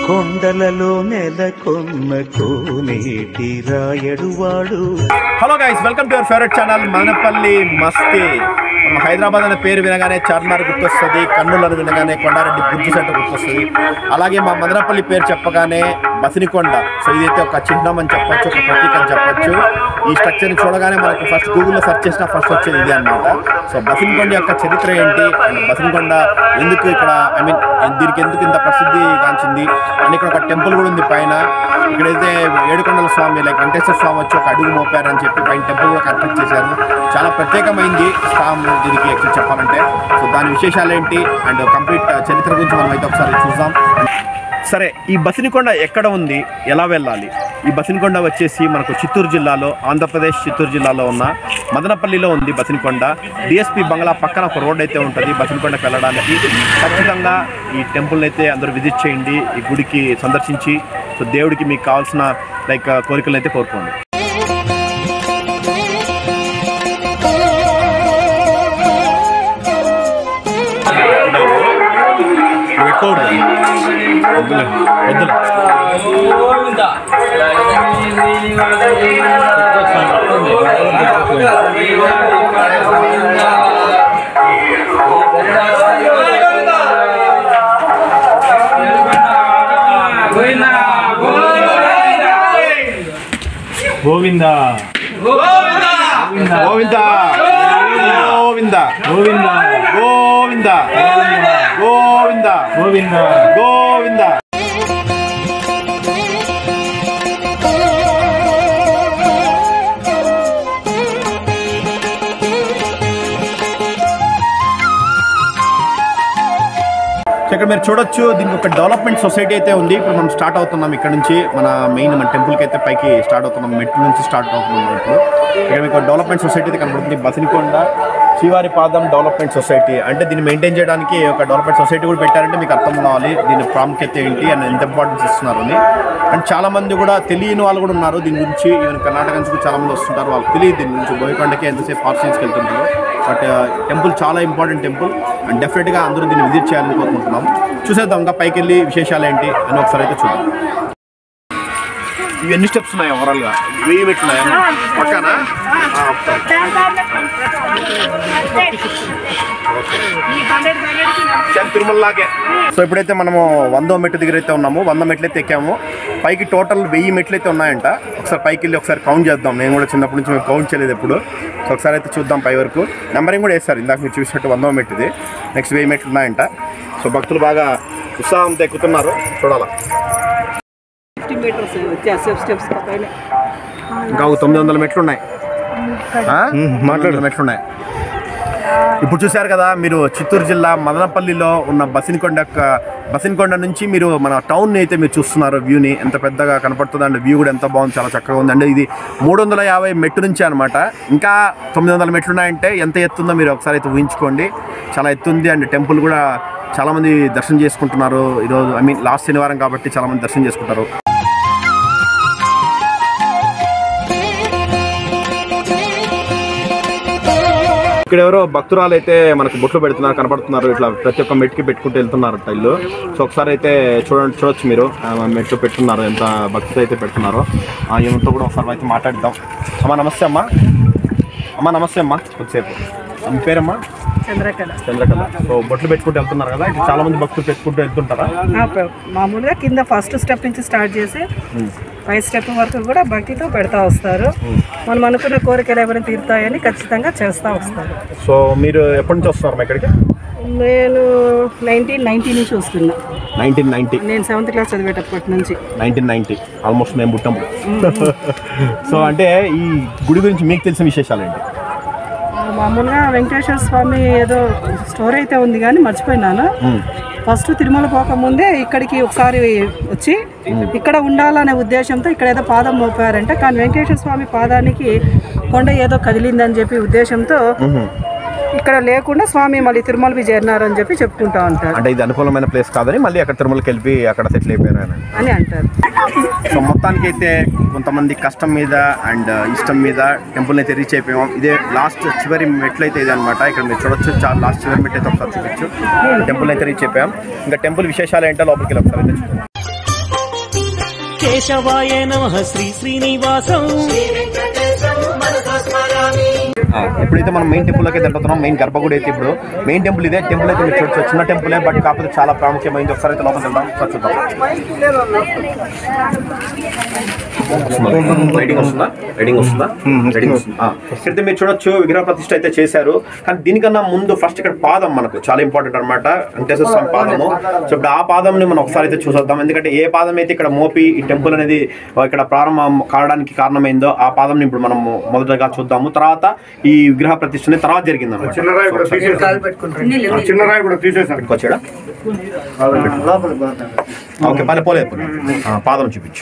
కొండలలో నెలకొన్న కోనేటి రాయడువాడు hello guys welcome to your favourite channel Madanapalle Masti మన హైదరాబాద్ అనే పేరు వినగానే చార్మినార్ గుర్తొస్తుంది కన్నులను వినగానే కొండారెడ్డి బుద్ధి సెంటర్ గుర్తొస్తుంది అలాగే మా మదనపల్లి పేరు చెప్పగానే బసినికొండ సో ఇదైతే ఒక చిహ్నం అని చెప్పొచ్చు ఒక ప్రతీక అని చెప్పొచ్చు ఈ స్ట్రక్చర్ని చూడగానే మనకి ఫస్ట్ గూగుల్లో సెర్చ్ చేసినా ఫస్ట్ వచ్చేది ఇది అనమాట సో బసినికొండ యొక్క చరిత్ర ఏంటి అండ్ బసినికొండ ఎందుకు ఇక్కడ ఐ మీన్ దీనికి ఎందుకు ఇంత ప్రసిద్ధి గాంచింది అండ్ ఇక్కడ ఒక టెంపుల్ కూడా ఉంది పైన ఇక్కడైతే ఏడుకొండల స్వామి లైక్ వెంకటేశ్వర స్వామి వచ్చి ఒక అడుగు మోపారని చెప్పి పైన టెంపుల్ కూడా కన్స్ట్రక్ట్ చేశారు చాలా ప్రత్యేకమైంది స్వామి దీనికి యాక్చువల్ చెప్పాలంటే సో దాని విశేషాలు ఏంటి అండ్ కంప్లీట్ చరిత్ర గురించి మనం అయితే ఒకసారి చూద్దాం సరే ఈ బసినికొండ ఎక్కడ ఉంది ఎలా వెళ్ళాలి ఈ బసినికొండ వచ్చేసి మనకు చిత్తూరు జిల్లాలో ఆంధ్రప్రదేశ్ చిత్తూరు జిల్లాలో ఉన్న మదనపల్లిలో ఉంది బసినికొండ డిఎస్పి బంగ్లా పక్కన ఒక రోడ్ అయితే ఉంటుంది బసినికొండకి వెళ్ళడానికి ఖచ్చితంగా ఈ టెంపుల్ అయితే అందరూ విజిట్ చేయండి ఈ గుడికి సందర్శించి సో దేవుడికి మీకు కావాల్సిన లైక్ కోరికలు అయితే కోరుకోండి వద్దులే వద్దులే గోవింద గోవింద గోవింద గోవింద గోవింద గోవింద గోవింద గోవింద సో ఇక్కడ మీరు చూడొచ్చు దీనికి ఒక డెవలప్మెంట్ సొసైటీ అయితే ఉంది ఇప్పుడు మనం స్టార్ట్ అవుతున్నాం ఇక్కడ నుంచి మన మెయిన్ మన టెంపుల్కి అయితే పైకి స్టార్ట్ అవుతున్నాం మెట్ల నుంచి స్టార్ట్ అవుతున్నాం ఇప్పుడు ఇక్కడ మీకు డెవలప్మెంట్ సొసైటీ అయితే కనబడుతుంది బసినికొండ శ్రీవారి పాదం డెవలప్మెంట్ సొసైటీ అంటే దీన్ని మెయింటైన్ చేయడానికి ఒక డెవలప్మెంట్ సొసైటీ కూడా పెట్టారంటే మీకు అర్థం కావాలి దీని ప్రాముఖ్యత ఏంటి అండ్ ఎంత ఇంపార్టెన్స్ ఇస్తున్నారు అని అండ్ చాలా మంది కూడా తెలియని వాళ్ళు కూడా ఉన్నారు దీని గురించి ఈవెన్ కర్ణాటక నుంచి కూడా చాలా మంది వస్తుంటారు వాళ్ళకి తెలియదు దీని గురించి బోయకొండకి ఎంతసేపు పార్సల్స్కి వెళ్తుంటారు బట్ టెంపుల్ చాలా ఇంపార్టెంట్ టెంపుల్ అండ్ డెఫినెట్గా అందరూ దీన్ని విజిట్ చేయాలని కోరుకుంటున్నాం చూసేద్దాం ఇంకా పైకి వెళ్ళి విశేషాలు ఏంటి అని ఒకసారి అయితే చూద్దాం ఇవి ఎన్ని స్టెప్స్ ఉన్నాయి ఓవరాల్గా వెయ్యి పెట్టున్నాయా పక్కన తిరుమలలాగే సో ఇప్పుడైతే మనము వందో మెట్టు దగ్గర అయితే ఉన్నాము వంద మెట్లు అయితే ఎక్కాము పైకి టోటల్ వెయ్యి మెట్లు అయితే ఉన్నాయంట ఒకసారి పైకి వెళ్ళి ఒకసారి కౌంట్ చేద్దాం నేను కూడా చిన్నప్పటి నుంచి మేము కౌంట్ చేయలేదు ఎప్పుడు సో ఒకసారి అయితే చూద్దాం పై వరకు నెంబరింగ్ కూడా వేస్తారు ఇందాక మీరు చూసినట్టు వందో మెట్టుది నెక్స్ట్ వెయ్యి మెట్లు ఉన్నాయంట సో భక్తులు బాగా ఉత్సాహంతో ఎక్కుతున్నారు చూడాలా ఫిఫ్టీ మీటర్స్ వచ్చి స్టెప్స్ స్టెప్స్ పైన ఇంకా ఒక తొమ్మిది వందల మెట్లు ఉన్నాయి మాట్లాడు మెట్లు ఉన్నాయి ఇప్పుడు చూశారు కదా మీరు చిత్తూరు జిల్లా మదనపల్లిలో ఉన్న బసినకొండ యొక్క బసినకొండ నుంచి మీరు మన టౌన్ అయితే మీరు చూస్తున్నారు వ్యూని ఎంత పెద్దగా కనపడుతుంది అండ్ వ్యూ కూడా ఎంత బాగుంది చాలా చక్కగా ఉంది అంటే ఇది మూడు వందల యాభై మెట్టు నుంచి అనమాట ఇంకా తొమ్మిది వందల మెట్లు ఉన్నాయంటే ఎంత ఎత్తుందో మీరు ఒకసారి అయితే ఊహించుకోండి చాలా ఎత్తుంది అండ్ టెంపుల్ కూడా చాలామంది దర్శనం చేసుకుంటున్నారు ఈరోజు ఐ మీన్ లాస్ట్ శనివారం కాబట్టి చాలామంది దర్శనం చేసుకుంటారు ఇక్కడ ఎవరో భక్తురాలు అయితే మనకు బొట్లు పెడుతున్నారు కనపడుతున్నారు ఇట్లా ప్రతి ఒక్క మెట్టుకి పెట్టుకుంటూ వెళ్తున్నారు ఇల్లు సో ఒకసారి అయితే చూడండి చూడొచ్చు మీరు ఆ, మెట్లు పెట్టున్నారు ఎంత భక్తితో అయితే పెడుతున్నారో ఆ ఈమెతో కూడా ఒకసారి అయితే మాట్లాడిద్దాం అమ్మా నమస్తే అమ్మా అమ్మా నమస్తే అమ్మా కొద్దిసేపు మీ పేరమ్మా చంద్రకళ చంద్రకళ సో బొట్లు పెట్టుకుంటూ వెళ్తున్నారు కదా ఇట్లా చాలా మంది భక్తులు పెట్టుకుంటూ వెళ్తుంటారా ఆ, ప- మామూలుగా కింద ఫస్ట్ స్టెప్ నుంచి స్టార్ట్ చేసి పై స్టెప్ వరకు కూడా భక్తితో పెడతా వస్తారు మనం అనుకున్న కోరికలు ఎవరైనా తీరుతాయని ఖచ్చితంగా చేస్తూ వస్తారు సో మీరు ఎప్పటి నుంచి వస్తున్నారు మా ఇక్కడికి నేను నైన్టీన్ నైన్టీ నుంచి వస్తున్నా నైన్టీన్ నైన్టీ నేను సెవెంత్ క్లాస్ చదివేటప్పటి నుంచి నైన్టీన్ నైన్టీ ఆల్మోస్ట్ మేము పుట్టాము సో అంటే ఈ గుడి గురించి మీకు తెలిసిన విశేషాలు ఏంటి మామూలుగా వెంకటేశ్వర స్వామి ఏదో స్టోరీ అయితే ఉంది కానీ మర్చిపోయినాను ఫస్ట్ తిరుమల పోకముందే ఇక్కడికి ఒకసారి వచ్చి ఇక్కడ ఉండాలనే ఉద్దేశంతో ఇక్కడ ఏదో పాదం మోపారంట కానీ వెంకటేశ్వర స్వామి పాదానికి కొండ ఏదో కదిలిందని చెప్పి ఉద్దేశంతో ఇక్కడ లేకుండా స్వామి మళ్ళీ తిరుమలకి చేరినారని చెప్పి చెప్పుకుంటా ఉంటారు అంటే ఇది అనుకూలమైన ప్లేస్ కాదని మళ్ళీ అక్కడ తిరుమలకి వెళ్ళి అక్కడ సెటిల్ అయిపోయారు ఆయన అని అంటారు సో మొత్తానికి అయితే కొంతమంది కష్టం మీద అండ్ ఇష్టం మీద టెంపుల్ అయితే రీచ్ అయిపోయాం ఇదే లాస్ట్ చివరి మెట్లు అయితే ఇదే అనమాట ఇక్కడ మీరు చూడొచ్చు చాలా లాస్ట్ చివరి మెట్లు అయితే ఒకసారి చూపించు టెంపుల్ అయితే రీచ్ అయిపోయాం ఇంకా టెంపుల్ విశేషాలు ఏంటో లోపలికి వెళ్ళి ఒకసారి అయితే చూద్దాం కేశవాయ నమ శ్రీ శ్రీనివాసం ఆ, ఇప్పుడైతే మనం మెయిన్ టెంపుల్ అయితే తింటున్నాం మెయిన్ గర్భగుడి అయితే ఇప్పుడు మెయిన్ టెంపుల్ ఇదే టెంపుల్ అయితే మీరు చూడొచ్చు చిన్న టెంపులే బట్ కాకపోతే చాలా ప్రాముఖ్యమైంది ఒకసారి అయితే లోపలికి వెళ్దాం ఒకసారి చూద్దాం రైడింగ్ వస్తుందా రైడింగ్ వస్తుందా రైడింగ్ వస్తుందా ఆ, ఇక్కడైతే మీరు చూడొచ్చు విగ్రహ ప్రతిష్ఠ అయితే చేశారు కానీ దీనికన్నా ముందు ఫస్ట్ ఇక్కడ పాదం మనకు చాలా ఇంపార్టెంట్ అనమాట వెంకటేశ్వర స్వామి పాదము సో ఇప్పుడు ఆ పాదంని మనం ఒకసారి అయితే చూసొద్దాం ఎందుకంటే ఏ పాదం అయితే ఇక్కడ మోపి ఈ టెంపుల్ అనేది ఇక్కడ ప్రారంభం కావడానికి కారణమైందో ఆ పాదం ఇప్పుడు మనం మొదటగా చూద్దాము తర్వాత ఈ విగ్రహ ప్రతిష్టని తర్వాత జరిగింది అన్నమాట. చిన్నరాయి కూడా తీసేసాను చిన్నరాయి కూడా తీసేసాను పెట్టుకోవచ్చాడా ఓకే పని పోలేదు పోలేదు. ఆ, పాదం చూపించు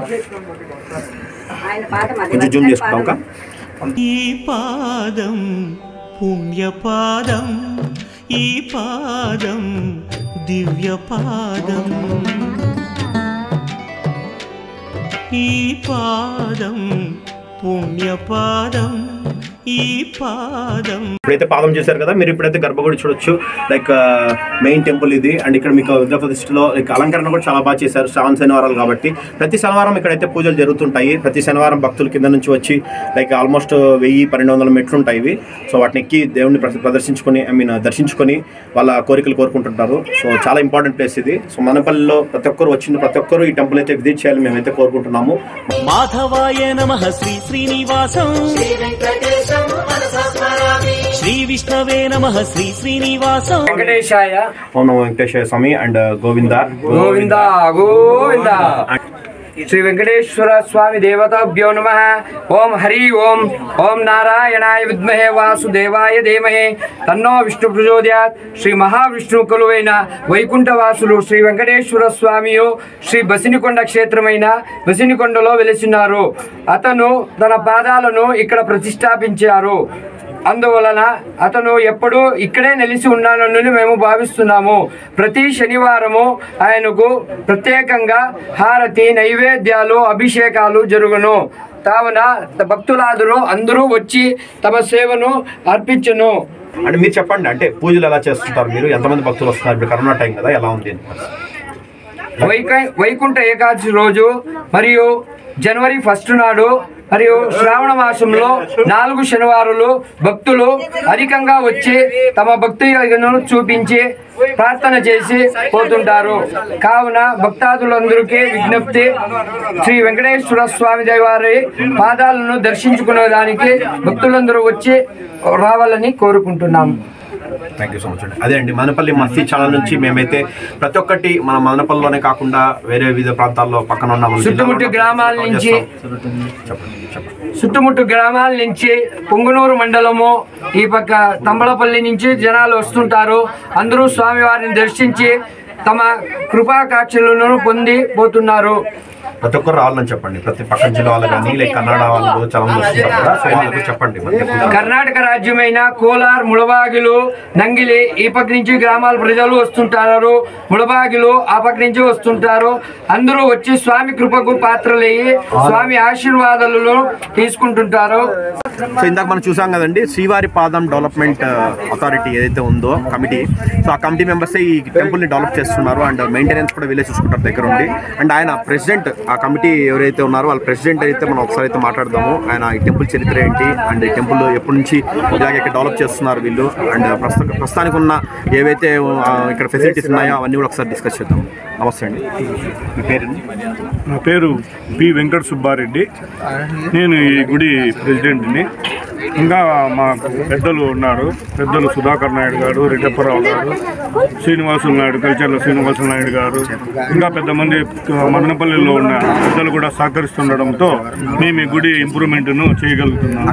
కొంచెం జూమ్ చేసుకుంటాం ఇంకా ఈ పాదం పుణ్యపాదం ఈ పాదం దివ్య పాదం ఈ పాదం పుణ్యపాదం ఈ పాదం ఇప్పుడైతే పాదం చేశారు కదా మీరు ఇప్పుడైతే గర్భగుడి చూడొచ్చు లైక్ మెయిన్ టెంపుల్ ఇది అండ్ ఇక్కడ మీకు విగ్రహ ప్రతిష్టలో లైక్ అలంకరణ కూడా చాలా బాగా చేశారు శ్రావణ శనివారాలు కాబట్టి ప్రతి శనివారం ఇక్కడైతే పూజలు జరుగుతుంటాయి ప్రతి శనివారం భక్తుల కింద నుంచి వచ్చి లైక్ ఆల్మోస్ట్ వెయ్యి పన్నెండు వందల మెట్లు ఉంటాయి ఇవి సో వాటిని ఎక్కి దేవుడిని ప్ర- ప్రదర్శించుకొని ఐ మీన్ దర్శించుకొని వాళ్ళ కోరికలు కోరుకుంటుంటారు సో చాలా ఇంపార్టెంట్ ప్లేస్ ఇది సో మనపల్లిలో ప్రతి ఒక్కరు వచ్చిన ప్రతి ఒక్కరు ఈ టెంపుల్ అయితే విజిట్ చేయాలి మేమైతే కోరుకుంటున్నాము మాధవాయ నమ శ్రీ శ్రీనివాసం శ్రీ విష్ణవే నమ శ్రీ శ్రీనివాసం వెంకటేశాయ ఓం నమో వెంకటేశ్వర స్వామి అండ్ గోవింద గోవింద గోవింద శ్రీ వెంకటేశ్వర స్వామి దేవతాభ్యో నమ ఓం హరి ఓం ఓం నారాయణాయ విద్మహే వాసుదేవాయ ధీమహే తన్నో విష్ణు ప్రచోదయాత్ శ్రీ మహావిష్ణు కొలువైన వైకుంఠవాసులు శ్రీ వెంకటేశ్వర స్వామియు శ్రీ బసినికొండ క్షేత్రమైన బసినికొండలో వెలిసినారు అతను తన పాదాలను ఇక్కడ ప్రతిష్టాపించారు అందువలన అతను ఎప్పుడూ ఇక్కడే నిలిచి ఉన్నానని మేము భావిస్తున్నాము ప్రతి శనివారము ఆయనకు ప్రత్యేకంగా హారతి నైవేద్యాలు అభిషేకాలు జరుగును కావున భక్తులాదులు అందరూ వచ్చి తమ సేవను అర్పించును అంటే మీరు చెప్పండి అంటే పూజలు ఎలా చేస్తుంటారు మీరు ఎంతమంది భక్తులు వస్తున్నారు ఇప్పుడు కరోనా టైం కదా ఎలా ఉంది వైక వైకుంఠ ఏకాదశి రోజు మరియు జనవరి ఫస్ట్ నాడు మరియు శ్రావణ మాసంలో నాలుగు శనివారాలు భక్తులు అధికంగా వచ్చి తమ భక్తి యోగను చూపించి ప్రార్థన చేసి పోతుంటారు కావున భక్తాదులందరికీ విజ్ఞప్తి శ్రీ వెంకటేశ్వర స్వామి వారి పాదాలను దర్శించుకునేదానికి భక్తులందరూ వచ్చి రావాలని కోరుకుంటున్నాము థ్యాంక్ యూ సో మచ్ అండి అదే అండి మనపల్లి మస్తీ ఛానల్ నుంచి మేమైతే ప్రతి ఒక్కటి మన మదనపల్లిలోనే కాకుండా వేరే వివిధ ప్రాంతాల్లో పక్కన ఉన్న మన చుట్టుముట్టు జిల్లాలో గ్రామాల నుంచి చెప్పండి చెప్పండి చుట్టుముట్టు గ్రామాల నుంచి పొంగునూరు మండలము ఈ పక్క తంబలపల్లి నుంచి జనాలు వస్తుంటారు అందరూ స్వామివారిని దర్శించి తమ కృపాకాక్షలను పొంది పోతున్నారు ప్రతి ఒక్కరు రావాలని చెప్పండి ప్రతి పక్కన జిల్లా వాళ్ళు కానీ లైక్ కన్నడ వాళ్ళు చాలా మంది వస్తుంటారు కదా సో వాళ్ళకు చెప్పండి మన టెంపుల్ కర్ణాటక రాజ్యమైన కోలార్ ముళబాగిలు నంగిలి ఈ పక్క నుంచి గ్రామాల ప్రజలు వస్తుంటారు ముళబాగిలు ఆ పక్క నుంచి వస్తుంటారు అందరూ వచ్చి స్వామి కృపకు పాత్రలయ్యి స్వామి ఆశీర్వాదాలను తీసుకుంటుంటారు సో ఇందాక మనం చూసాం కదండి శ్రీవారి పాదం డెవలప్మెంట్ అథారిటీ ఏదైతే ఉందో కమిటీ సో ఆ కమిటీ మెంబర్స్ ఈ టెంపుల్ ని డెవలప్ చేస్తున్నారు అండ్ మెయింటెనెన్స్ కూడా వీళ్ళే చూసుకుంటారు దగ్గర ఉండి అండ్ ఆయన ప్రెసిడెంట్ ఆ కమిటీ ఎవరైతే ఉన్నారో వాళ్ళ ప్రెసిడెంట్ అయితే మనం ఒకసారి అయితే మాట్లాడదాము ఆయన ఈ టెంపుల్ చరిత్ర ఏంటి అండ్ ఈ టెంపుల్ ఎప్పటి నుంచి ఇలాగే ఇక్కడ డెవలప్ చేస్తున్నారు వీళ్ళు అండ్ ప్రస్తుత ప్రస్తుతానికి ఉన్న ఏవైతే ఆ, ఇక్కడ ఫెసిలిటీస్ ఉన్నాయో అవన్నీ కూడా ఒకసారి డిస్కస్ చేద్దాం నమస్తే అండి మీ పేరండి నా పేరు పి వెంకట సుబ్బారెడ్డి నేను ఈ గుడి ప్రెసిడెంట్ని ఇంకా మా పెద్దలు ఉన్నారు పెద్దలు సుధాకర్ నాయుడు గారు రెడ్డప్పరావు గారు శ్రీనివాసులు నాయుడు కల్చర్ల శ్రీనివాసులు నాయుడు గారు ఇంకా పెద్ద మంది మదనపల్లిలో ఉన్న పెద్దలు కూడా సహకరిస్తుండడంతో మేము ఈ గుడి ఇంప్రూవ్మెంట్ను చేయగలుగుతున్నాము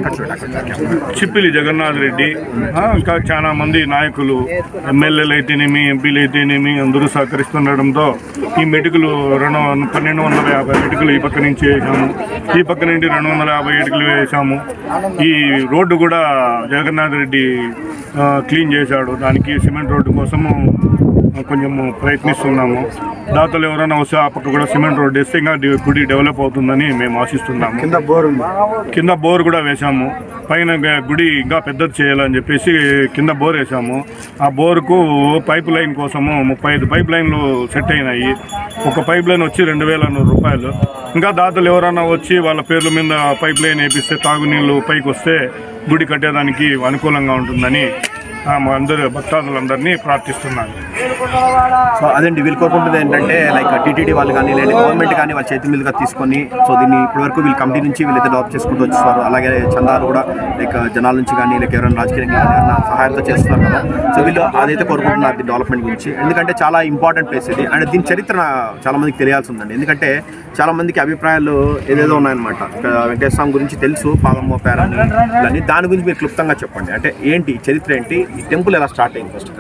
చిప్పిలి జగన్నాథ్ రెడ్డి ఆ, ఇంకా చాలా మంది నాయకులు ఎమ్మెల్యేలు అయితేనేమి ఎంపీలు అయితేనేమి అందరూ సహకరిస్తుండడంతో ఈ మెటుకులు రెండు పన్నెండు వందల యాభై మెటుకులు ఈ పక్క నుంచి వేసాము ఈ పక్క నుండి రెండు వందల యాభై ఇటుకలు వేసాము ఈ రోడ్డు కూడా జగన్నాథ్ రెడ్డి ఆ, క్లీన్ చేశాడు దానికి సిమెంట్ రోడ్డు కోసము కొంచెం ప్రయత్నిస్తున్నాము దాతలు ఎవరైనా వస్తే ఆ పక్క కూడా సిమెంట్ రోడ్ వేస్తే ఇంకా డి- గుడి డెవలప్ అవుతుందని మేము ఆశిస్తున్నాము కింద బోర్ ఉంది కింద బోర్ కూడా వేశాము పైన గ- గుడి ఇంకా పెద్దది చేయాలని చెప్పేసి కింద బోర్ వేసాము ఆ బోర్కు పైప్ లైన్ కోసము ముప్పై ఐదు పైప్ లైన్లు సెట్ అయినాయి ఒక పైప్ లైన్ వచ్చి రెండు వేల నూరు రూపాయలు ఇంకా దాతలు ఎవరైనా వచ్చి వాళ్ళ పేర్ల మీద పైప్ లైన్ వేపిస్తే తాగునీళ్ళు పైకి వస్తే గుడి కట్టేదానికి అనుకూలంగా ఉంటుందని ఆ, మా అందరు భక్తాదులందరినీ ప్రార్థిస్తున్నాను సో అదేంటి వీళ్ళు కోరుకుంటుంది ఏంటంటే లైక్ టీటీడీ వాళ్ళు కానీ లేదా గవర్నమెంట్ కానీ వాళ్ళ చేతి మీదుగా తీసుకొని సో దీన్ని ఇప్పటివరకు వీళ్ళు కమిటీ నుంచి వీళ్ళైతే డెవలప్ చేసుకుంటూ వచ్చేస్తారు అలాగే చందాలు కూడా లైక్ జనాల నుంచి కానీ లేక ఎవరైనా రాజకీయ నాయకులు కానీ ఎవరైనా సహాయంతో చేస్తున్నారు కదా సో వీళ్ళు అదైతే కోరుకుంటున్నారు దీని డెవలప్మెంట్ గురించి ఎందుకంటే చాలా ఇంపార్టెంట్ ప్లేస్ ఇది అండ్ దీని చరిత్ర చాలా మందికి తెలియాల్సి ఉందండి ఎందుకంటే చాలా మందికి అభిప్రాయాలు ఏదేదో ఉన్నాయన్నమాట ఇక్కడ వెంకటేశ్వర స్వామి గురించి తెలుసు పాదమ్మ పేరని ఇలాని దాని గురించి మీరు క్లుప్తంగా చెప్పండి అంటే ఏంటి చరిత్ర ఏంటి ఈ టెంపుల్ ఎలా స్టార్ట్ అయింది ఫస్ట్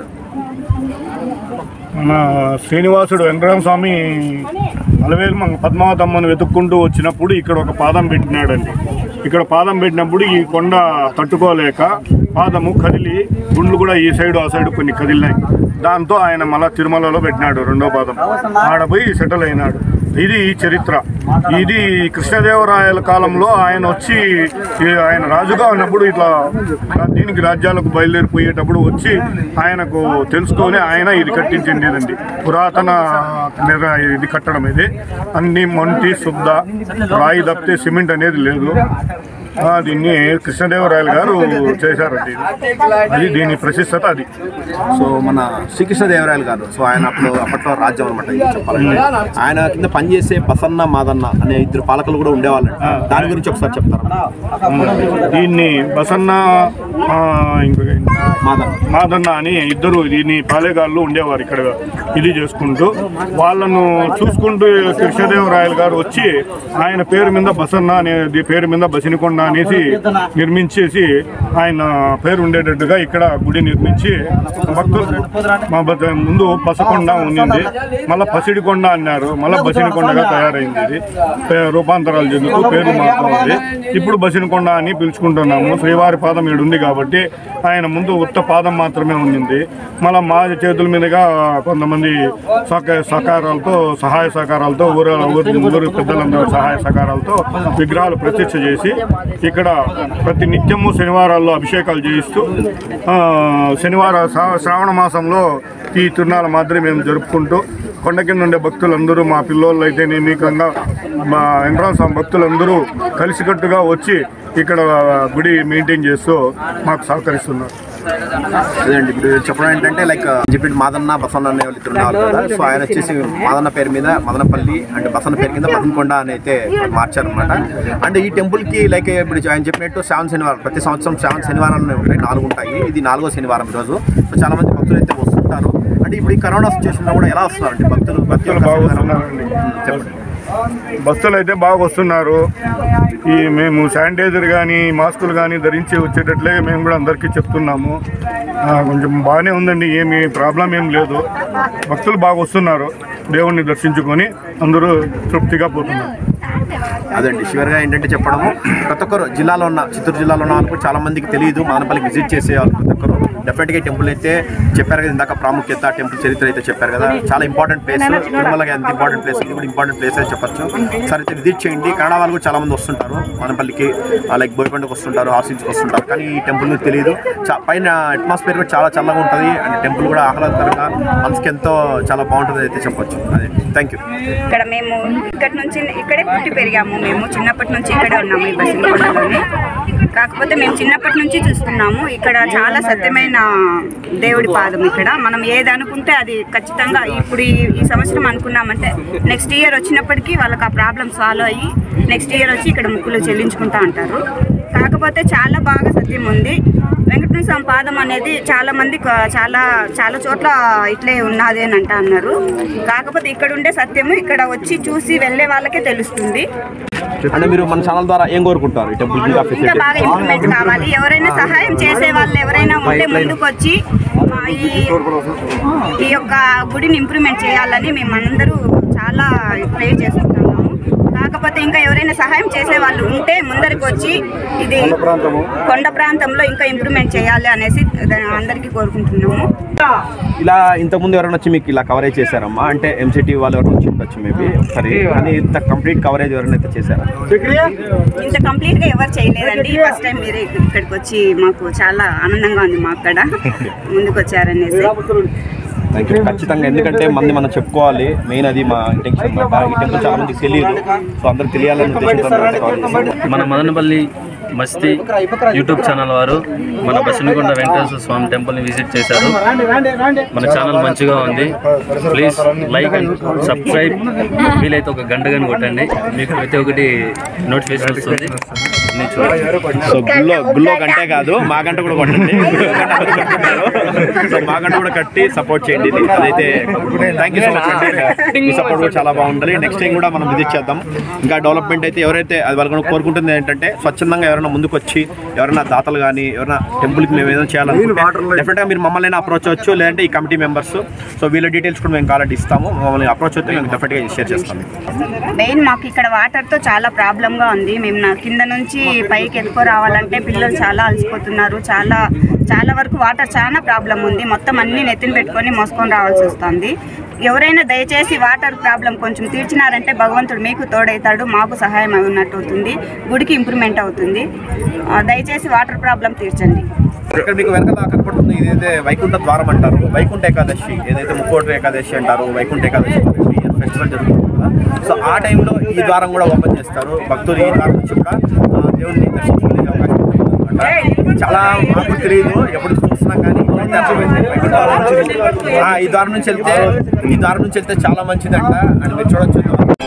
మన శ్రీనివాసుడు వెంకటరామ స్వామి అలవేలు మన పద్మావతమ్మను వెతుక్కుంటూ వచ్చినప్పుడు ఇక్కడ ఒక పాదం పెట్టినాడండి ఇక్కడ పాదం పెట్టినప్పుడు ఈ కొండ తట్టుకోలేక పాదము కదిలి గుండ్లు కూడా ఈ సైడు ఆ సైడు కొన్ని కదిలినాయి దాంతో ఆయన మళ్ళా తిరుమలలో పెట్టినాడు రెండో పాదం ఆడపోయి సెటిల్ అయినాడు ఇది చరిత్ర ఇది కృష్ణదేవరాయల కాలంలో ఆయన వచ్చి ఈ ఆయన రాజుగా ఉన్నప్పుడు ఇట్లా దీనికి రాజ్యాలకు బయలుదేరిపోయేటప్పుడు వచ్చి ఆయనకు తెలుసుకొని ఆయన ఇది కట్టించిండేదండి పురాతన నిర- ఇది కట్టడం ఇది అన్ని మొంటి శుద్ధ రాయి తప్పితే సిమెంట్ అనేది లేదు ఆ, దీన్ని కృష్ణదేవరాయలు గారు చేశారండి ఇది. అది దీని ప్రశస్తత అది సో మన శ్రీకృష్ణదేవరాయలు గారు సో ఆయన అప్పుడు అప్పట్లో రాజ్యం అనమాట ఇది చెప్పాలంటే ఆయన కింద పనిచేసే బసన్న మాదన్న అనే ఇద్దరు పాలకులు కూడా ఉండేవాళ్ళు దాని గురించి ఒకసారి చెప్తారా దీన్ని బసన్న ఆ, ఇంకొక మాదన్న మాదన్న అని ఇద్దరు దీని పాలేగాళ్ళు ఉండేవారు ఇక్కడ ఇది చేసుకుంటూ వాళ్ళను చూసుకుంటూ కృష్ణదేవరాయలు గారు వచ్చి ఆయన పేరు మీద బసన్న అనే ది- పేరు మీద బసినికొండ అనేసి నిర్మించేసి ఆయన పేరు ఉండేటట్టుగా ఇక్కడ గుడి నిర్మించి భక్తులు మా బ- ముందు పసకొండ ఉండింది మళ్ళీ పసిడికొండ అన్నారు మళ్ళీ బసినికొండగా తయారైంది ఇది పే- రూపాంతరాలు చెందుతూ పేరు మారుతుంది ఇప్పుడు బసినికొండ అని పిలుచుకుంటున్నాము శ్రీవారి పాదం ఈడు ఉంది కాబట్టి ఆయన ముందు ఉత్త పాదం మాత్రమే ఉండింది మళ్ళీ మా చేతుల మీదుగా కొంతమంది సహక సహకారాలతో సహాయ సహకారాలతో ఊరు ఊరు ఊరు పెద్దలందరూ సహాయ సహకారాలతో విగ్రహాలు ప్రతిష్ఠ చేసి ఇక్కడ ప్రతి నిత్యము శనివారాల్లో అభిషేకాలు చేయిస్తూ ఆ, శనివార శ్రా- శ్రావణ మాసంలో ఈ తిరునాళ్ళ మాదిరి మేము జరుపుకుంటూ కొండ కింద ఉండే భక్తులందరూ మా పిల్లోళ్ళు అయితే నియమికంగా మా వెంకటరామ స్వామి భక్తులందరూ కలిసికట్టుగా వచ్చి ఇక్కడ గుడి మెయింటైన్ చేస్తూ మాకు సహకరిస్తున్నారు అదేండి ఇప్పుడు చెప్పడం ఏంటంటే లైక్ చెప్పి మాదన్న బసన్న అనే వాళ్ళు ఇద్దరు ఉన్నారు కదా సో ఆయన వచ్చేసి మాదన్న పేరు మీద మదనపల్లి అంటే బసన్న పేరు కింద బసనకొండ అని అయితే మార్చారనమాట అంటే ఈ టెంపుల్ కి లైక్ ఇప్పుడు ఆయన చెప్పినట్టు శ్రావణ శనివారం ప్రతి సంవత్సరం శ్రావణ శనివారాలు ఉంటాయి నాలుగు ఉంటాయి ఇది నాలుగో శనివారం ఈరోజు సో చాలా మంది భక్తులు అయితే వస్తుంటారు అంటే ఇప్పుడు ఈ కరోనా సిచ్యువేషన్ లో కూడా ఎలా వస్తున్నారు అంటే భక్తులు ప్రతి ఒక్క బాగా శనివారం- వస్తున్నారండి. చెప్పండి బస్సులు అయితే బాగా వస్తున్నారు ఈ మేము శానిటైజర్ కానీ మాస్కులు కానీ ధరించి వచ్చేటట్లే మేము కూడా అందరికీ చెప్తున్నాము ఆ, కొంచెం బాగానే ఉందండి ఏమి ప్రాబ్లం ఏం లేదు భక్తులు బాగా వస్తున్నారు దేవుణ్ణి దర్శించుకొని అందరూ తృప్తిగా పోతున్నారు అదండి చివరిగా ఏంటంటే చెప్పడము ప్రతి ఒక్కరు జిల్లాలో ఉన్న చిత్తూరు జిల్లాలో ఉన్న వాళ్ళకు చాలా మందికి తెలియదు మానపల్లికి విజిట్ చేసే వాళ్ళు ప్రతి ఒక్కరు డెఫినెట్గా టెంపుల్ అయితే చెప్పారు కదా ఇందాక ప్రాముఖ్యత టెంపుల్ చరిత్ర అయితే చెప్పారు కదా చాలా ఇంపార్టెంట్ ప్లేస్ తిరుమలకి ఎంత ఇంపార్టెంట్ ప్లేస్ ఇది కూడా ఇంపార్టెంట్ ప్లేస్ అని చెప్పొచ్చు సరే అయితే విజిట్ చేయండి కన్నడ వాళ్ళు కూడా చాలా మంది వస్తుంటారు మానపల్లికి లైక్ బోయకొండకు వస్తుంటారు హార్సిల్స్కి వస్తుంటారు కానీ ఈ టెంపుల్ మీకు తెలియదు చా- పైన అట్మాస్ఫియర్ కూడా చాలా చల్లగా ఉంటుంది అండ్ టెంపుల్ కూడా ఆహ్లాదకరంగా మనసుకి ఎంతో చాలా బాగుంటుంది అయితే చెప్పొచ్చు అదే థ్యాంక్ యూ ఇక్కడ మేము ఇక్కడ నుంచి ఇక్కడే పుట్టి పెరిగాము మేము చిన్నప్పటి నుంచి ఇక్కడే ఉన్నాము ఈ బసినకొండలోనే కాకపోతే మేము చిన్నప్పటి నుంచి చూస్తున్నాము ఇక్కడ చాలా సత్యమైన దేవుడి పాదం ఇక్కడ మనం ఏది అనుకుంటే అది ఖచ్చితంగా ఇప్పుడు ఈ ఈ సంవత్సరం అనుకున్నామంటే నెక్స్ట్ ఇయర్ వచ్చినప్పటికీ వాళ్ళకి ఆ ప్రాబ్లం సాల్వ్ అయ్యి నెక్స్ట్ ఇయర్ వచ్చి ఇక్కడ ముక్కులు చెల్లించుకుంటా అంటారు కాకపోతే చాలా బాగా సత్యం ఉంది వెంకటేశ్వర స్వామి పాదం అనేది చాలా మంది క- చాలా చాలా చోట్ల ఇట్లే ఉన్నది అని అంటా అన్నారు కాకపోతే ఇక్కడ ఉండే సత్యము ఇక్కడ వచ్చి చూసి వెళ్ళే వాళ్ళకే తెలుస్తుంది అంటే మీరు మన ఛానల్ ద్వారా ఏం కోరుకుంటారు ఈ టెంపుల్ ఇంకా ఇంకా ఫెసిలిటీ బాగా ఇంప్రూవ్మెంట్ కావాలి ఎవరైనా సహాయం చేసే వాళ్ళు ఎవరైనా ఉంటే ముందుకు వచ్చి ఆ, ఈ ఈ యొక్క గుడిని ఇంప్రూవ్మెంట్ చేయాలని మేమందరూ చాలా ప్రే చేసుకుంటున్నాము కాకపోతే కాకపోతే ఇంకా ఎవరైనా సహాయం చేసే వాళ్ళు ఉంటే ముందరికి వచ్చి ఇది కొండ ప్రాంతంలో ఇంకా ఇంప్రూవ్మెంట్ చేయాలి అనేసి దా- అందరికీ కోరుకుంటున్నాము ఇలా ఇంతకుముందు ఎవరైనా వచ్చి మీకు ఇలా కవరేజ్ చేశారమ్మా అంటే ఎంసిటీ వాళ్ళు ఎవరైనా వచ్చి ఉండొచ్చు మేబీ ఒకసారి కానీ ఇంత కంప్లీట్ కవరేజ్ ఎవరైనా అయితే చేశారా ఇంత కంప్లీట్ గా ఎవరు చేయలేదండి ఫస్ట్ టైం మీరు ఇక్కడికి వచ్చి మాకు చాలా ఆనందంగా ఉంది మా అక్కడ ముందుకు వచ్చారనేసి థ్యాంక్ యూ ఖచ్చితంగా ఎందుకంటే మంది మనం చెప్పుకోవాలి మెయిన్ అది మా ఇంటెన్షన్ అనమాట ఈ టెంపుల్ చాలా మందికి తెలియదు సో అందరికి తెలియాలని ఉద్దేశంతో మేము cover చేశాము. మన మదనపల్లి మస్తి యూట్యూబ్ ఛానల్ వారు మన బసినకొండ వెంకటేశ్వర స్వామి టెంపుల్ని విజిట్ చేశారు మన ఛానల్ మంచిగా ఉంది ప్లీజ్ లైక్ అండ్ సబ్స్క్రైబ్ వీలైతే ఒక గంట కానీ కొట్టండి మీకు ప్రతి ఒక్కటి నోటిఫికేషన్ వస్తుంది నేను చూడండి సో గుళ్ళో గుళ్ళో గంటే కాదు మా గంట కూడా కొట్టండి గుళ్ళో గంట అందరూ కట్టుకుంటారు. సో మా గంట కూడా కట్టి సపోర్ట్ చేయండి ఇది అదైతే థ్యాంక్ యూ సో మచ్ అండి మీ సపోర్ట్ కూడా చాలా బాగుండాలి నెక్స్ట్ టైం కూడా మనం విజిట్ చేద్దాం ఇంకా డెవలప్మెంట్ అయితే ఎవరైతే అది వాళ్ళు కోరుకుంటుంది ఏంటంటే స్వచ్ఛందంగా ఎవరైనా ముందుకు వచ్చి ఎవరైనా దాతలు కానీ ఎవరైనా టెంపుల్కి మేము ఏదైనా చేయాలనుకుంటే డెఫినెట్గా మీరు మమ్మల్ని అప్రోచ్ అవ్వచ్చు లేదంటే ఈ కమిటీ మెంబర్స్ సో వీళ్ళ డీటెయిల్స్ కూడా మేము కావాలంటే ఇస్తాము మమ్మల్ని అప్రోచ్ అయితే మేము డెఫినెట్గా షేర్ చేస్తాము మెయిన్ మాకు ఇక్కడ వాటర్ తో చాలా ప్రాబ్లం గా ఉంది మేము నా కింద నుంచి పైకి ఎక్కువ రావాలంటే పిల్లలు చాలా అలసిపోతున్నారు చాలా చాలా వరకు వాటర్ చాలా ప్రాబ్లం ఉంది మొత్తం అన్ని నెత్తిన పెట్టుకొని మోసుకొని రావాల్సి వస్తుంది ఎవరైనా దయచేసి వాటర్ ప్రాబ్లం కొంచెం తీర్చినారంటే భగవంతుడు మీకు తోడవుతాడు మాకు సహాయం అవునట్టు అవుతుంది గుడికి ఇంప్రూవ్మెంట్ అవుతుంది ఆ, దయచేసి వాటర్ ప్రాబ్లం తీర్చండి ఇక్కడ మీకు వెనకాల కనపడుతుంది ఇదైతే వైకుంఠ ద్వారం అంటారు వైకుంఠ ఏకాదశి ఏదైతే ముక్కోటి ఏకాదశి అంటారు వైకుంఠ ఏకాదశి ఫెస్టివల్ జరుగుతుంది కదా సో ఆ టైంలో ఈ ద్వారం కూడా ఓపెన్ చేస్తారు భక్తులు ఈ ద్వారం నుంచి కూడా ఆ, దేవుడిని దర్శించుకునే అవకాశం ఉంటుంది చాలా మాకు తెలియదు ఎప్పుడు చూస్తున్నాం కానీ అయితే అర్థమైంది వైకుంఠ ద్వారం నుంచి ఆ, ఈ ద్వారం నుంచి వెళ్తే ఈ ద్వారం నుంచి వెళ్తే చాలా మంచిదంట అని మీరు చూడొచ్చు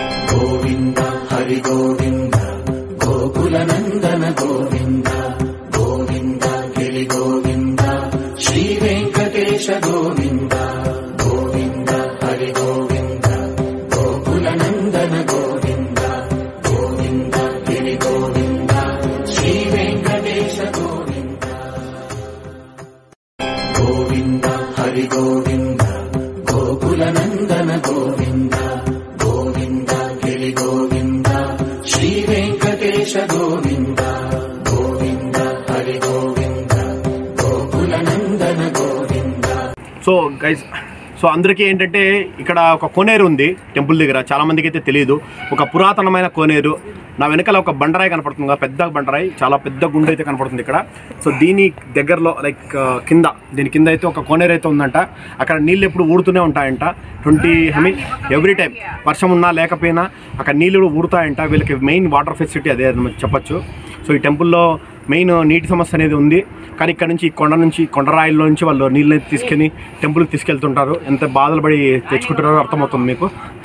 సో గైస్ సో అందరికీ ఏంటంటే ఇక్కడ ఒక కోనేరు ఉంది టెంపుల్ దగ్గర చాలా మందికి అయితే తెలియదు ఒక పురాతనమైన కోనేరు నా వెనకాల ఒక బండరాయి కనపడుతుంది కదా, పెద్ద బండరాయి చాలా పెద్ద గుండె అయితే కనపడుతుంది ఇక్కడ సో దీని దగ్గరలో లైక్ కింద దీని కింద అయితే ఒక కోనేరు అయితే ఉందంట అక్కడ నీళ్ళు ఎప్పుడు ఊడుతూనే ఉంటాయంట twenty I mean every time వర్షం ఉన్నా లేకపోయినా అక్కడ నీళ్ళు ఊడుతాయంట వీళ్ళకి మెయిన్ వాటర్ ఫెసిలిటీ అదే అని చెప్పొచ్చు సో ఈ టెంపుల్లో మెయిన్ నీటి సమస్య అనేది ఉంది కానీ ఇక్కడ నుంచి ఈ కొండ నుంచి ఈ కొండరాయిల్లో నుంచి వాళ్ళు నీళ్ళని తీసుకెళ్ళి టెంపుల్కి తీసుకెళ్తుంటారు ఎంత బాధలు పడి తెచ్చుకుంటారో అర్థమవుతుంది మీకు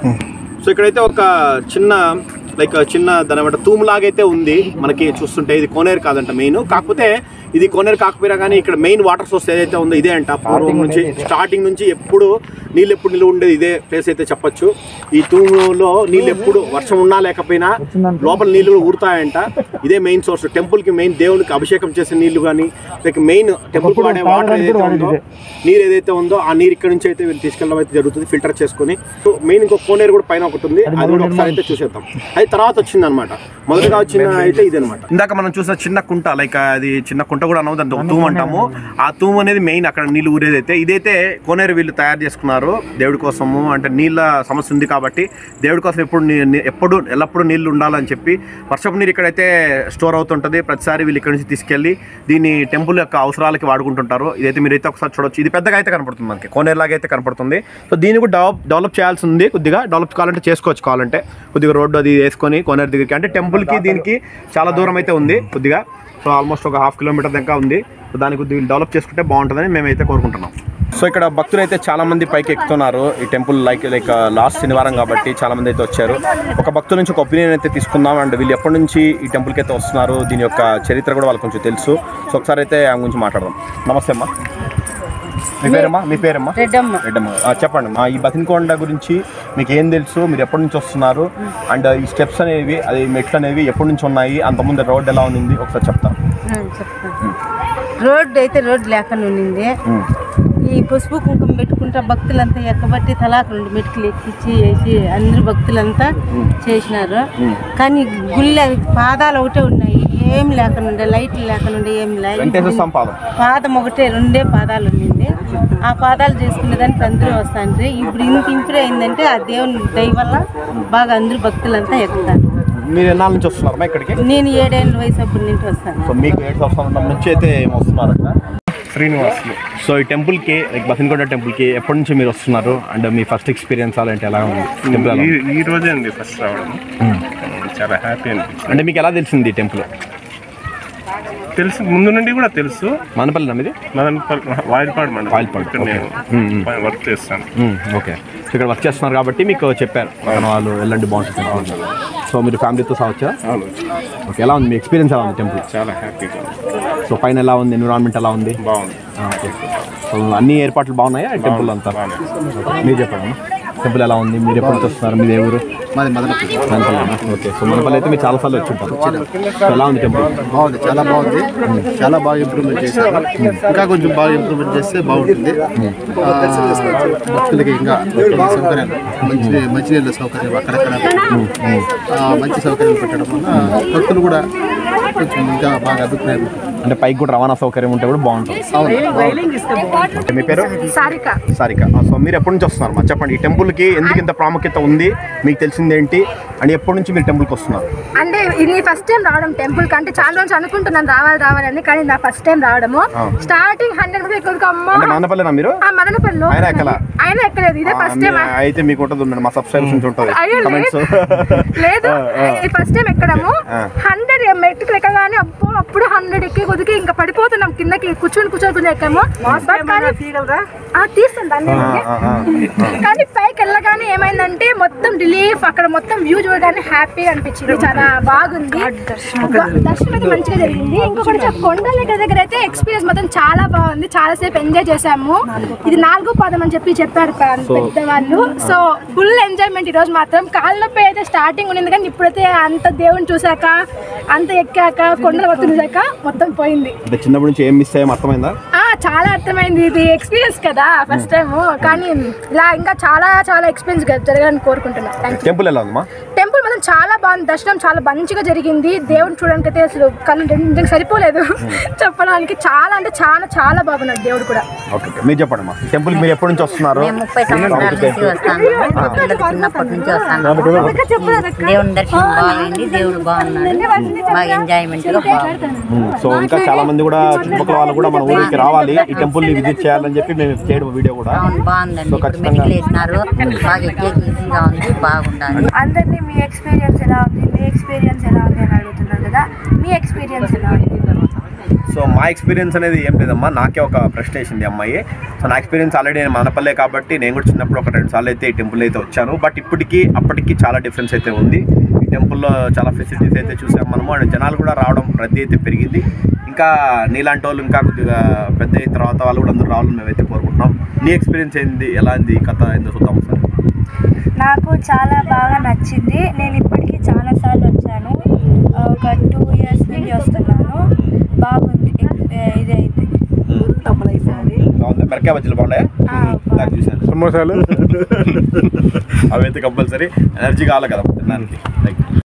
సో ఇక్కడైతే ఒక చిన్న లైక్ చిన్న దాని ఏమంటే తూములాగైతే ఉంది మనకి చూస్తుంటే ఇది కోనేరు కాదంట మెయిన్ కాకపోతే ఇది కోనేరు కాకపోయినా కానీ ఇక్కడ మెయిన్ వాటర్ సోర్స్ ఏదైతే ఉందో ఇదే అంట పూర్వం నుంచి స్టార్టింగ్ నుంచి ఎప్పుడు నీళ్ళు ఎప్పుడు నిలువ ఉండేది ఇదే ప్లేస్ అయితే చెప్పొచ్చు ఈ తూములో నీళ్ళు ఎప్పుడు వర్షం ఉన్నా లేకపోయినా లోపల నీళ్ళు కూడా ఊరుతాయంట ఇదే మెయిన్ సోర్స్ టెంపుల్ కి మెయిన్ దేవునికి అభిషేకం చేసే నీళ్లు కానీ లైక్ మెయిన్ టెంపుల్ వాడే వాటర్ ఏదైతే ఉందో నీరు ఏదైతే ఉందో ఆ నీరు ఇక్కడ నుంచి అయితే వీళ్ళు తీసుకెళ్ళడం అయితే జరుగుతుంది ఫిల్టర్ చేసుకొని సో మెయిన్ ఇంకో కోనేరు కూడా పైన ఒకటి ఉంది అది కూడా ఒకసారి అయితే చూసేద్దాం అది తర్వాత వచ్చింది అనమాట మొదటగా వచ్చిన అయితే ఇది అనమాట ఇందాక మనం చూసిన చిన్న కుంట లైక్ అది చిన్న కుంట కూడా అనవు దాంట్లో ఒక తూము అంటాము ఆ తూము అనేది మెయిన్ అక్కడ నీళ్ళు ఊరేది అయితే ఇదైతే కోనేరు వీళ్ళు తయారు చేసుకున్నారు దేవుడి కోసము అంటే నీళ్ళ సమస్య ఉంది కాబట్టి దేవుడి కోసం ఎప్పుడు నీ- నీ- ఎప్పుడు ఎల్లప్పుడూ నీళ్లు ఉండాలని చెప్పి వర్షపు నీరు ఇక్కడైతే స్టోర్ అవుతుంటుంది ప్రతిసారి వీళ్ళు ఇక్కడ నుంచి తీసుకెళ్ళి దీన్ని టెంపుల్ యొక్క అవసరాలకి వాడుకుంటుంటారు ఇదైతే మీరైతే ఒకసారి చూడొచ్చు ఇది పెద్దగా అయితే కనపడుతుంది మనకి కోనేరు లాగా అయితే కనపడుతుంది సో దీన్ని కూడా డెవలప్ డెవలప్ చేయాల్సి ఉంది కొద్దిగా డెవలప్ కావాలంటే చేసుకోవచ్చు కావాలంటే కొద్దిగా రోడ్డు అది వేసుకొని కోనేరు దగ్గరికి అంటే టెంపుల్కి దీనికి చాలా దూరం అయితే ఉంది కొద్దిగా సో ఆల్మోస్ట్ ఒక హాఫ్ కిలోమీటర్ దాకా ఉంది సో దాన్ని కొద్దిగా డెవలప్ చేసుకుంటే బాగుంటుందని మేమైతే కోరుకుంటున్నాం సో ఇక్కడ భక్తులు అయితే చాలా మంది పైకి ఎక్కుతున్నారు ఈ టెంపుల్ లైక్ లైక్ లాస్ట్ శనివారం కాబట్టి చాలా మంది అయితే వచ్చారు ఒక భక్తుల నుంచి ఒక ఒపీనియన్ అయితే తీసుకుందాం అండ్ వీళ్ళు ఎప్పటి నుంచి ఈ టెంపుల్కి అయితే వస్తున్నారు దీని యొక్క చరిత్ర కూడా వాళ్ళకి కొంచెం తెలుసు సో ఒకసారి అయితే ఆమె గురించి మాట్లాడదాం నమస్తే అమ్మా మీ పేరమ్మా మీ పేరమ్మా రెడ్డమ్మ రెడ్డమ్మ ఆ, చెప్పండి మా ఈ బతినకొండ గురించి మీకు ఏం తెలుసు మీరు ఎప్పటి నుంచి వస్తున్నారు అండ్ ఈ స్టెప్స్ అనేవి అది మెట్లు అనేవి ఎప్పటి నుంచి ఉన్నాయి అంతకుముందు రోడ్ ఎలా ఉంది ఒకసారి చెప్తాను ఆ, చెప్తాను రోడ్డు అయితే రోడ్డు లేకుండా ఉండింది ఈ ఈ పసుపు కుంకుమ పెట్టుకుంటా భక్తులంతా ఎక్కబట్టి తలాకు రెండు మెట్టుకులు ఎక్కించి వేసి అందరు భక్తులంతా చేసినారు కానీ గుళ్ళ పాదాలు ఒకటే ఉన్నాయి ఏం లేకుండా లైట్లు లేకుండా ఏం వెంకటేశ్వర లేదు స్వామి పాదం పాదం ఒకటే రెండే పాదాలు ఉండింది ఆ పాదాలు చేసుకునే దానికి అందరూ వస్తాండ్రి ఇప్పుడు ఇంత ఇంప్రూవ్ అయిందంటే ఆ దేవుని దయ వల్ల బాగా అందరూ భక్తులంతా ఎక్కుతారు మీరు ఎన్నాళ్ళ నుంచి వస్తున్నారమ్మా ఇక్కడికి నేను ఏడేళ్ళ వయసు అప్పటి నుంచి వస్తాను సో మీకు ఏడు సంవత్సరాల నుంచి అయితే ఏం వస్తున్నారు శ్రీనివాసులు సో ఈ టెంపుల్కి లైక్ బసన్కొండ టెంపుల్కి ఎప్పటి నుంచి మీరు వస్తున్నారు అండ్ మీ ఫస్ట్ ఎక్స్పీరియన్స్ అలాంటి ఎలా ఉంది టెంపుల్ ఎలా ఉంది? ఈ ఈ రోజే అండి ఫస్ట్ రావడం చాలా హ్యాపీ అనిపించింది అంటే మీకు ఎలా తెలిసింది ఈ టెంపుల్ తెలుసు ముందు నుండి కూడా తెలుసు మనపల్లి నమ్మిది మదనపల్లి వాయిల్పాడు మండలం వాయిల్పాడు, ఇక్కడ నేను మ్మ్, మ్మ్. వర్క్ చేస్తాను ఓకే సో ఇక్కడ వర్క్ చేస్తున్నారు కాబట్టి మీకు చెప్పారు మన వాళ్ళు వెళ్ళండి బాగుంటుంది సో మీరు ఫ్యామిలీతో సావచ్చా అవును ఓకే ఎలా ఉంది మీ ఎక్స్పీరియన్స్ ఎలా ఉంది టెంపుల్ చాలా హ్యాపీగా ఉంది. సో పైన ఎలా ఉంది ఎన్విరాన్మెంట్ ఎలా ఉంది బాగుంది ఆ, ఓకే సో అన్ని ఏర్పాట్లు బాగున్నాయా ఈ టెంపుల్ అంతా బాగున్నాయి. ఓకే, మీరు చెప్పండి టెంపుల్ ఎలా ఉంది మీరు ఎప్పుడు నుంచి వస్తున్నారు మీది ఏ ఊరు మాది మదనపల్లి మనపల్లి ఓకే సో మనపల్లి అయితే మీరు చాలా సార్లు వచ్చి ఉంటారు సో ఎలా ఉంది టెంపుల్ బాగుంది చాలా బాగుంది చాలా బాగా ఇంప్రూవ్మెంట్ చేశారు ఇంకా కొంచెం బాగా ఇంప్రూవ్మెంట్ చేస్తే బాగుంటుంది ఆ, భక్తులకి ఇంకా కొన్ని సౌకర్యాలు మంచి మంచినీళ్ళ సౌకర్యం అక్కడక్కడ ఆ, మంచి సౌకర్యాలు పెట్టడం వల్ల భక్తులు కూడా కొంచెం ఇంకా బాగా అభిప్రాయం అంటే పైకి కూడా రవాణా సౌకర్యం ఉంటే కూడా బాగుంటుంది ఓకే, మీ పేరు సారిక సారిక ఆ, సో మీరు ఎప్పటి నుంచి వస్తున్నారు మా చెప్పండి ఈ టెంపుల్కి ఎందుకు ఇంత ప్రాముఖ్యత ఉంది మీకు తెలిసింది ఏంటి అండ్ ఎప్పటి నుంచి మీరు టెంపుల్కి వస్తున్నారు అంటే ఇది ఫస్ట్ టైం రావడం టెంపుల్ కి అంటే చాలా రోజు అనుకుంటున్నాను రావాలి రావాలని కానీ నా ఫస్ట్ టైం రావడము ఆ. స్టార్టింగ్ హండ్రెడ్ రూపీస్ ఎక్కువ అమ్మ అంటే మదనపల్లినా మీరు ఆ మదనపల్లిలో ఆయన ఎక్కలా? ఆయన ఎక్కలేదు ఇదే ఆ, ఫస్ట్ మీ- టైం అయితే మీకు ఉంటుంది ఉండండి మా సబ్స్క్రైబర్స్ నుంచి ఉంటుంది అయ్యో, లేదు. కమెంట్స్ లేదు ఫస్ట్ టైం ఎక్కడము ఆ. హండ్రెడ్ మెట్టుకు ఎక్కగానే అప్పుడు అప్పుడు హండ్రెడ్ ఎక్కి కొద్దికి ఇంకా పడిపోతున్నాం కిందకి కూర్చొని కూర్చొని కూర్చొని ఎక్కాము But కానీ- ఆ, తీస్తాను దాన్ని కానీ పైకి వెళ్ళగానే ఏమైందంటే మొత్తం రిలీఫ్ అక్కడ మొత్తం వ్యూ చూడగానే హ్యాపీగా అనిపించింది చాలా బాగుంది దర్శనం అయితే మంచిగా జరిగింది ఇంకొకటి చెప్ప- కొండల దగ్గర దగ్గర అయితే ఎక్స్పీరియన్స్ మొత్తం చాలా బాగుంది చాలా సేపు ఎంజాయ్ చేసాము ఇది నాలుగో పాదం అని చెప్పి చెప్పారు ప- పెద్దవాళ్ళు సో ఫుల్ ఎంజాయ్మెంట్ ఈ రోజు మాత్రం కాళ్ళ నొప్పి అయితే స్టార్టింగ్ ఉండింది కానీ ఇప్పుడైతే అంత దేవుని చూసాక అంత ఎక్కాక కొండలు మొత్తం చూసాక మొత్తం పోయింది అంటే చిన్నప్పటి నుంచి ఏం మిస్ అయ్యాం అర్థమైందా ఆ చాలా అర్థమైంది ఇది ఎక్స్పీరియన్స్ కదా ఫస్ట్ టైం కానీ ఇలా ఇంకా చాలా చాలా ఎక్స్పీరియన్స్ జరగాలని కోరుకుంటున్నాను థ్యాంక్ యూ టెంపుల్ ఎలా ఉందమ్మా టెంపుల్ మాత్రం చాలా బాగుంది దర్శనం చాలా మంచిగా జరిగింది దేవుని చూడడానికి అయితే అసలు కళ్ళు రెండు నిజంగా సరిపోలేదు చెప్పడానికి చాలా అంటే చాలా చాలా బాగున్నాడు దేవుడు కూడా ఓకే ఓకే. మీరు చెప్పండి అమ్మా టెంపుల్ మీరు ఎప్పటి నుంచి వస్తున్నారు మేము ముప్పై సంవత్సరాల నుంచి వస్తాను మా పిల్లలు చిన్నప్పటి నుంచి వస్తాను దేవుని దర్శనం బాగుంది దేవుడు బాగున్నాడు బాగా ఎంజాయ్మెంట్ గా బాగుంది ఉమ్, సో ఇంకా చాలా మంది కూడా చుట్టుపక్కల వాళ్ళు కూడా మన ఊరికి రావాలి ఈ టెంపుల్ ని విజిట్ చేయాలని చెప్పి మేము చేయడం వీడియో కూడా అవును బాగుందండి సో ఇప్పుడు ఖచ్చితంగా మెడికల్ వేసినారు బాగా ఎక్కేకి ఈజీగా ఉంది బాగుండాలి అందరినీ మీ ఎక్స్పీరియన్స్ ఎలా ఉంది మీ ఎక్స్పీరియన్స్ ఎలా ఉంది అని అడుగుతున్నారు కదా మీ ఎక్స్పీరియన్స్ ఎలా ఉంది సో మా ఎక్స్పీరియన్స్ అనేది ఏం లేదమ్మా నాకే ఒక ప్రశ్న వేసింది అమ్మాయి సో నా ఎక్స్పీరియన్స్ ఆల్రెడీ నేను మనపల్లే కాబట్టి నేను కూడా చిన్నప్పుడు ఒక రెండు సార్లు అయితే ఈ టెంపుల్ అయితే వచ్చాను బట్ ఇప్పటికీ అప్పటికి చాలా డిఫరెన్స్ అయితే ఉంది ఈ టెంపుల్లో చాలా ఫెసిలిటీస్ అయితే చూసాం మనము అండ్ జనాలు కూడా రావడం రద్దీ అయితే పెరిగింది ఇంకా నీలాంటి వాళ్ళు ఇంకా కొద్దిగా పెద్ద అయిన తర్వాత వాళ్ళు కూడా అందరూ రావాలని మేమైతే కోరుకుంటున్నాం నీ ఎక్స్పీరియన్స్ ఏంది ఎలా ఉంది ఈ కథ ఏందో చూద్దాం సార్ నాకు చాలా బాగా నచ్చింది నేను ఇప్పటికీ చాలాసార్లు వచ్చాను ఒక టూ ఇయర్స్ నుంచి వస్తున్నాను బాగుంది ఏ- ఇది అయితే బాగుంది మిరకాయ బజ్జీలు బాగున్నాయా నాకు చూశాను సమోసాలు అవైతే కంపల్సరీ ఎనర్జీ కావాలి కదా తినడానికి